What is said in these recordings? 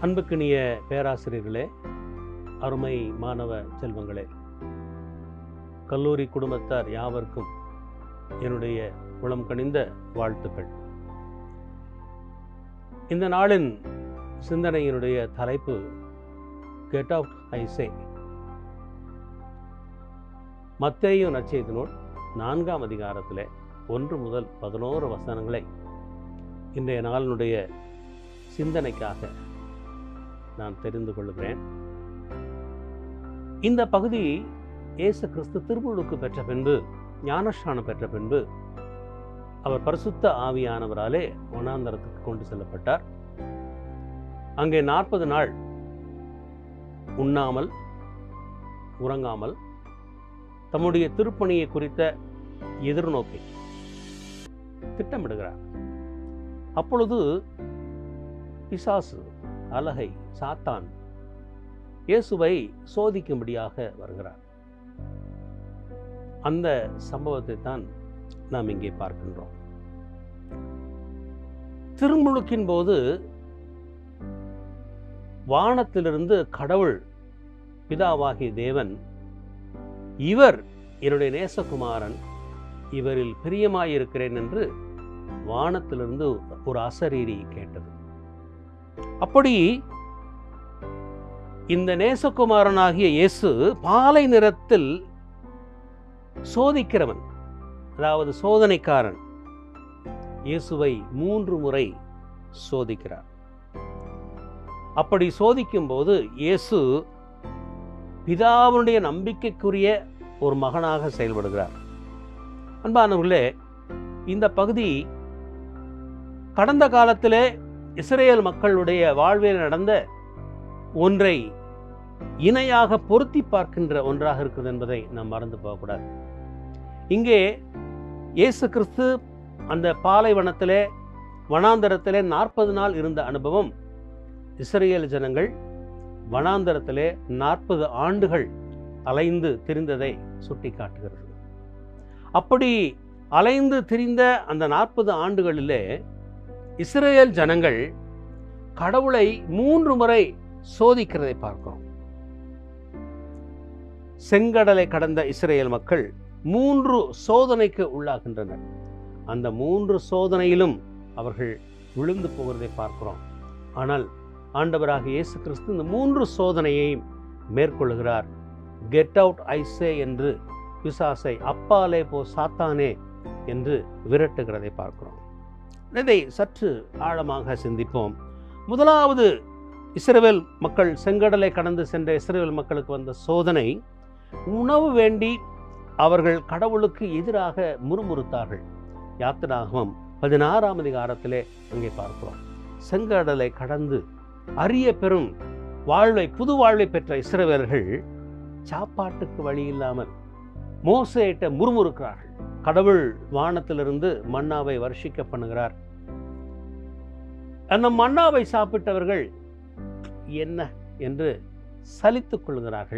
அன்புக்கினிய பேராசிரியர்களே அருமை மாணவ செல்வங்களே கல்லூரி குடும்பத்தார் யாவருக்கும் என்னுடைய உளம் கனிந்த வாழ்த்துக்கள் இந்த நாளின் சிந்தனையினுடைய தலைப்பு கெட் அவுட் ஐசே மத்தேயு நற்செய்தி நூல் நான்காம் அதிகாரத்தில் ஒன்று முதல் பதினோரு வசனங்களை இன்றைய நாளினுடைய சிந்தனைக்காக நான் தெரிந்து கொள்கிறேன் இந்த பகுதி இயேசு கிறிஸ்து திருமுழுக்கு பெற்ற பின்பு ஞானஸ்நானம் பெற்ற பின்பு அவர் பரிசுத்த ஆவியானவராலே வனாந்தரத்துக்கு கொண்டு செல்லப்பட்டார் அங்கே நாற்பது நாள் உண்ணாமல் உறங்காமல் தம்முடைய திருப்பணியை குறித்த எதிர்நோக்கை திட்டமிடுகிறார் அப்பொழுது பிசாசு அலகை சாத்தான் இயேசுவை சோதிக்கும்படியாக வருகிறார் அந்த சம்பவத்தை தான் நாம் இங்கே பார்க்கின்றோம் திருமுழுக்கின் போது வானத்திலிருந்து கடவுள் பிதாவாகிய தேவன் இவர் என்னுடைய நேசகுமாரன் இவரில் பிரியமாயிருக்கிறேன் என்று வானத்திலிருந்து ஒரு அசரீரி கேட்டது அப்படி இந்த நேசகுமாரனாகிய இயேசு பாலை நிறத்தில் சோதிக்கிறவன் அதாவது சோதனைக்காரன் இயேசுவை மூன்று முறை சோதிக்கிறார் அப்படி சோதிக்கும் போது இயேசு பிதாவுடைய நம்பிக்கைக்குரிய ஒரு மகனாக செயல்படுகிறார் அன்பானவர்களே இந்த பகுதி கடந்த காலத்திலே இஸ்ரேல் மக்களுடைய வாழ்வில் நடந்த ஒன்றை இணையாக பொருத்தி பார்க்கின்ற ஒன்றாக இருக்கிறது என்பதை நாம் மறந்து போகக்கூடாது இங்கே இயேசு கிறிஸ்து அந்த பாலைவனத்திலே வனாந்தரத்திலே நாற்பது நாள் இருந்த அனுபவம் இஸ்ரேல் ஜனங்கள் வனாந்தரத்திலே நாற்பது ஆண்டுகள் அலைந்து திரிந்ததை சுட்டி காட்டுகிறது அப்படி அலைந்து திரிந்த அந்த நாற்பது ஆண்டுகளிலே இஸ்ரேல் ஜனங்கள் கடவுளை மூன்று முறை சோதிக்கிறதை பார்க்கிறோம் செங்கடலை கடந்த இஸ்ரேல் மக்கள் மூன்று சோதனைக்கு உள்ளாகின்றனர் அந்த மூன்று சோதனையிலும் அவர்கள் விழுந்து போகிறதை பார்க்கிறோம் ஆனால் ஆண்டவராக இயேசு கிறிஸ்து இந்த மூன்று சோதனையையும் மேற்கொள்கிறார் கெட் அவுட் ஐசே என்று பிசாசை அப்பாலே போ சாத்தானே என்று விரட்டுகிறதை பார்க்கிறோம் இதை சற்று ஆழமாக சிந்திப்போம் முதலாவது இஸ்ரேல் மக்கள் செங்கடலை கடந்து சென்ற இஸ்ரேல் மக்களுக்கு வந்த சோதனை உணவு வேண்டி அவர்கள் கடவுளுக்கு எதிராக முறுமுறுத்தார்கள் யாத்திராகமம் பதினாறாம் அதிகாரத்திலே அங்கே பார்க்கிறோம் செங்கடலை கடந்து அரிய பெரும் வாழ்வை புது வாழ்வை பெற்ற இஸ்ரவேலர்கள் சாப்பாட்டுக்கு வழி இல்லாமல் மோசையிட்ட முறுமுறுக்கிறார்கள் கடவுள் வானத்திலிருந்து மன்னாவை வருஷிக்க பண்ணுகிறார் அந்த மன்னாவை சாப்பிட்டவர்கள் என்ன என்று சலித்துக் கொள்கிறார்கள்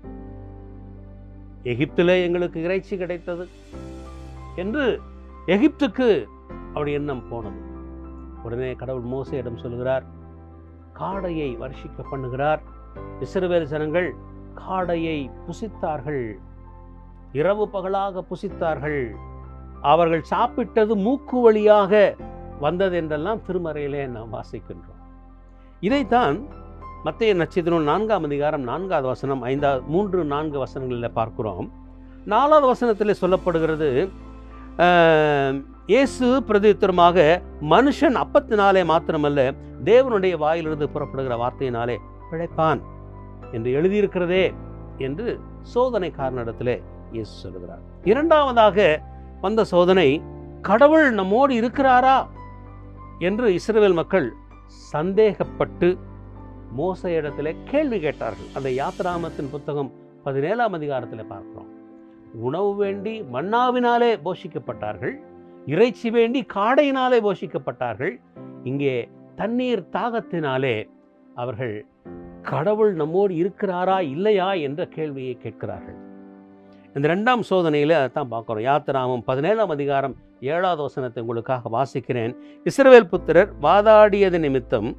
எகிப்திலே எங்களுக்கு இறைச்சி கிடைத்தது என்று எகிப்துக்கு அவருடைய எண்ணம் போனது உடனே கடவுள் மோசையிடம் சொல்கிறார் காடையை வருஷிக்க பண்ணுகிறார் இஸ்ரவேல் ஜனங்கள் காடையை புசித்தார்கள் இரவு பகலாக புசித்தார்கள் அவர்கள் சாப்பிட்டது மூக்கு வழியாக வந்தது என்றெல்லாம் திருமறையிலே நாம் வாசிக்கின்றோம் இதைத்தான் மத்திய நட்சத்திரம் நான்காம் அதிகாரம் நான்காவது வசனம் ஐந்தாவது மூன்று நான்கு வசனங்களில் பார்க்கிறோம் நாலாவது வசனத்தில் சொல்லப்படுகிறது ஆஹ், இயேசு பிரதியுத்தரமாக மனுஷன் அப்பத்தினாலே மாத்திரமல்ல தேவனுடைய வாயிலிருந்து புறப்படுகிற வார்த்தையினாலே பிழைப்பான் என்று எழுதியிருக்கிறதே என்று சோதனை காரணத்திலே இயேசு சொல்கிறார் இரண்டாவதாக வந்த சோதனை கடவுள் நம்மோடு இருக்கிறாரா என்று இஸ்ரவேல் மக்கள் சந்தேகப்பட்டு மோசையிடத்திலே கேள்வி கேட்டார்கள் அந்த யாத்ராமத்தின் புத்தகம் பதினேழாம் அதிகாரத்தில் பார்க்கிறோம் உணவு வேண்டி மன்னாவினாலே போஷிக்கப்பட்டார்கள் இறைச்சி வேண்டி காடையினாலே போஷிக்கப்பட்டார்கள் இங்கே தண்ணீர் தாகத்தினாலே அவர்கள் கடவுள் நம்மோடு இருக்கிறாரா இல்லையா என்ற கேள்வியை கேட்கிறார்கள் இந்த ரெண்டாம் சோதனையில் அதான் பார்க்குறோம் யாத்திராமம் பதினேழாம் அதிகாரம் ஏழாவது வசனத்தை உங்களுக்காக வாசிக்கிறேன் இஸ்ரவேல் புத்திரர் வாதாடியது நிமித்தம்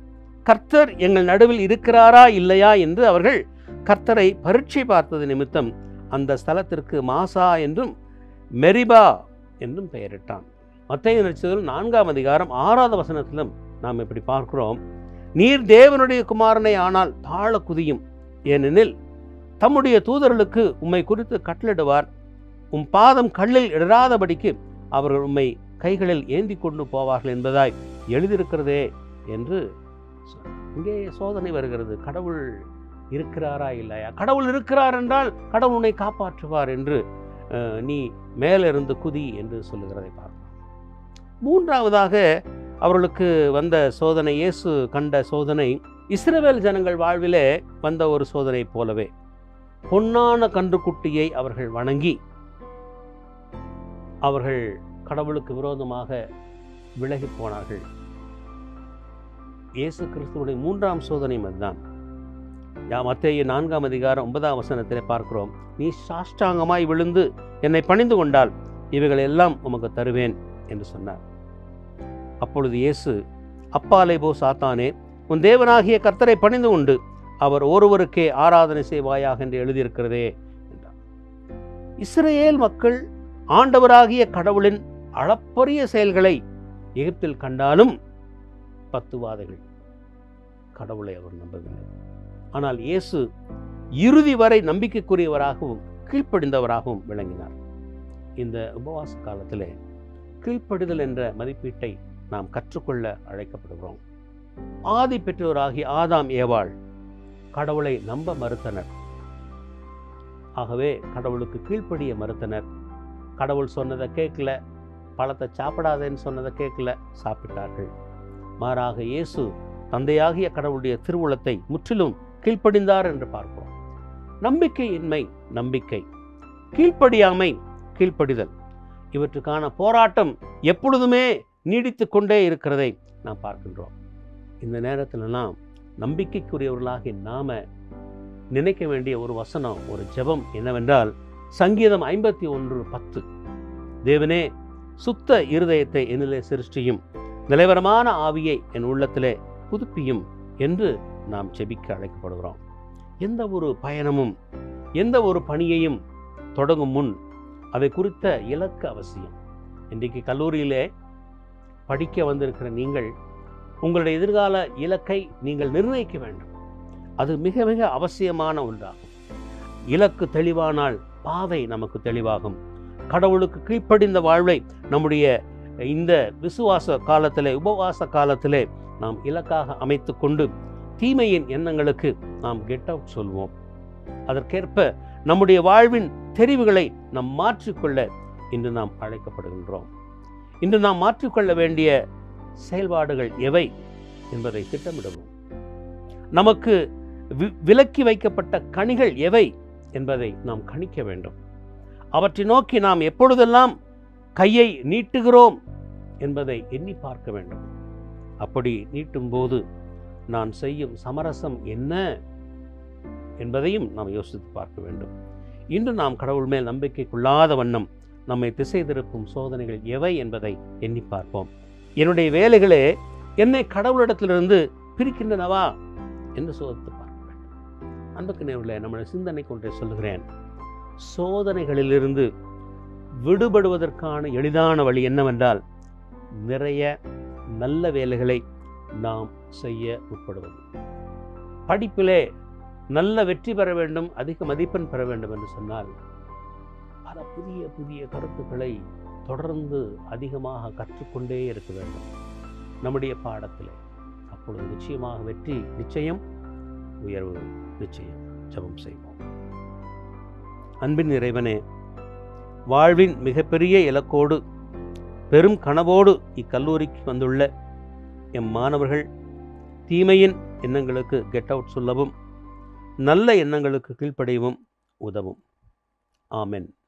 கர்த்தர் எங்கள் நடுவில் இருக்கிறாரா இல்லையா என்று அவர்கள் கர்த்தரை பரீட்சை பார்த்தது நிமித்தம் அந்த ஸ்தலத்திற்கு மாசா என்றும் மெரிபா என்றும் பெயரிட்டான் மத்திய நட்சத்திரம் நான்காம் அதிகாரம் ஆறாவது வசனத்திலும் நாம் இப்படி பார்க்கிறோம் நீர் தேவனுடைய குமாரனை ஆனால் தாழ குதியும் ஏனெனில் தம்முடைய தூதர்களுக்கு உம்மை குறித்து கட்டளிடுவார் உம் பாதம் கல்லில் இடராதபடிக்கு அவர்கள் உம்மை கைகளில் ஏந்தி கொண்டு போவார்கள் என்பதாய் எழுதியிருக்கிறதே என்று சொன்னார். இங்கே சோதனை வருகிறது கடவுள் இருக்கிறாரா இல்லையா கடவுள் இருக்கிறார் என்றால் கடவுள் உன்னை காப்பாற்றுவார் என்று அஹ், நீ மேலிருந்து குதி என்று சொல்லுகிறதை பார்க்கிறோம் மூன்றாவதாக அவர்களுக்கு வந்த சோதனை இயேசு கண்ட சோதனை இஸ்ரவேல் ஜனங்கள் வாழ்விலே வந்த ஒரு சோதனை போலவே பொன்னான கன்றுக்குட்டியை அவர்கள் வணங்கி அவர்கள் கடவுளுக்கு விரோதமாக விலகி போனார்கள் இயேசு கிறிஸ்துவுடைய மூன்றாம் சோதனையும் அதுதான் யா மத்தேயு நான்காம் அதிகாரம் ஒன்பதாம் வசனத்திலே பார்க்கிறோம் நீ சாஷ்டாங்கமாய் விழுந்து என்னை பணிந்து கொண்டால் இவைகள் எல்லாம் உமக்கு தருவேன் என்று சொன்னார் அப்பொழுது இயேசு அப்பாலே போ சாத்தானே உன் தேவனாகிய கர்த்தரை பணிந்து கொண்டு அவர் ஒருவருக்கே ஆராதனை செய்வாயாக என்று எழுதியிருக்கிறதே என்றார் இஸ்ரேல் மக்கள் ஆண்டவராகிய கடவுளின் அளப்பரிய செயல்களை எகிப்தில் கண்டாலும் பத்து வாதைகள் கடவுளை அவர் நம்பவில்லை ஆனால் இயேசு இறுதி வரை நம்பிக்கைக்குரியவராகவும் கீழ்ப்படிந்தவராகவும் விளங்கினார் இந்த உபவாச காலத்திலே கீழ்ப்படிதல் என்ற மதிப்பீட்டை நாம் கற்றுக்கொள்ள அழைக்கப்படுகிறோம் ஆதி பெற்றோராகிய ஆதாம் ஏவாள் கடவுளை நம்ப மறுத்தனர் ஆகவே கடவுளுக்கு கீழ்ப்படிய மறுத்தனர் கடவுள் சொன்னதை கேட்கல பழத்தை சாப்பிடாதேன்னு சொன்னதை கேட்கல சாப்பிட்டார்கள் மாறாக இயேசு தந்தையாகிய கடவுளுடைய திருவுளத்தை முற்றிலும் கீழ்ப்படிந்தார் என்று பார்க்கிறோம் நம்பிக்கையின்மை நம்பிக்கை கீழ்ப்படியாமை கீழ்ப்படிதல் இவற்றுக்கான போராட்டம் எப்பொழுதுமே நீடித்து கொண்டே இருக்கிறதை நாம் பார்க்கின்றோம் இந்த நேரத்திலலாம் நம்பிக்கைக்குரியவர்களாகிய நாம நினைக்க வேண்டிய ஒரு வசனம் ஒரு ஜெபம் என்னவென்றால் சங்கீதம் ஐம்பத்தி ஒன்று பத்து தேவனே சுத்த இருதயத்தை என்னிலே சிருஷ்டியும் நிலைவரமான ஆவியை என் உள்ளத்திலே புதுப்பியும் என்று நாம் செபிக்க அழைக்கப்படுகிறோம் எந்த ஒரு பயணமும் எந்த ஒரு பணியையும் தொடங்கும் முன் அதை குறித்த இலக்கு அவசியம் இன்றைக்கு கல்லூரியிலே படிக்க வந்திருக்கிற நீங்கள் உங்களுடைய எதிர்கால இலக்கை நீங்கள் நிர்ணயிக்க வேண்டும் அது மிக மிக அவசியமான ஒன்றாகும் இலக்கு தெளிவானால் பாதை நமக்கு தெளிவாகும் கடவுளுக்கு கீழ்ப்படிந்த வாழ்வை நம்முடைய இந்த விசுவாச காலத்திலே உபவாச காலத்திலே நாம் இலக்காக அமைத்து கொண்டு தீமையின் எண்ணங்களுக்கு நாம் கெட் அவுட் சொல்வோம் அதற்கேற்ப நம்முடைய வாழ்வின் தெரிவுகளை நாம் மாற்றிக்கொள்ள இன்று நாம் அழைக்கப்படுகின்றோம் இன்று நாம் மாற்றிக்கொள்ள வேண்டிய செயல்பாடுகள் எவை என்பதை திட்டமிடுவோம் நமக்கு வி- விலக்கி வைக்கப்பட்ட கனிகள் எவை என்பதை நாம் கணிக்க வேண்டும் அவற்றை நோக்கி நாம் எப்பொழுதெல்லாம் கையை நீட்டுகிறோம் என்பதை எண்ணி பார்க்க வேண்டும் அப்படி நீட்டும்போது நான் செய்யும் சமரசம் என்ன என்பதையும் நாம் யோசித்து பார்க்க வேண்டும் இன்று நாம் கடவுள் மேல் நம்பிக்கை கொள்ளாத வண்ணம் நம்மை திசை திருப்பும் சோதனைகள் எவை என்பதை எண்ணி பார்ப்போம் என்னுடைய வேலைகளே என்னை கடவுளிடத்திலிருந்து பிரிக்கின்றனவா என்று சோதித்து பார்க்க வேண்டும் அன்புக்கு நேரில் நம்முடைய சிந்தனை கொண்டே சொல்லுகிறேன் சோதனைகளிலிருந்து விடுபடுவதற்கான எளிதான வழி என்னவென்றால் நிறைய நல்ல வேலைகளை நாம் செய்ய முற்படுவது படிப்பிலே நல்ல வெற்றி பெற வேண்டும் அதிக மதிப்பெண் பெற வேண்டும் என்று சொன்னால் பல புதிய புதிய கருத்துக்களை தொடர்ந்து அதிகமாக கற்றுக்கொண்டே இருக்க வேண்டும் நம்முடைய பாடத்திலே அப்பொழுது நிச்சயமாக வெற்றி நிச்சயம் உயர்வு நிச்சயம் ஜெபம் செய்வோம் அன்பின் இறைவனே வாழ்வின் மிகப்பெரிய இலக்கோடு பெரும் கனவோடு இக்கல்லூரிக்கு வந்துள்ள எம் மாணவர்கள் தீமையின் எண்ணங்களுக்கு கெட் அவுட் சொல்லவும் நல்ல எண்ணங்களுக்கு கீழ்ப்படியவும் உதவும் ஆமென்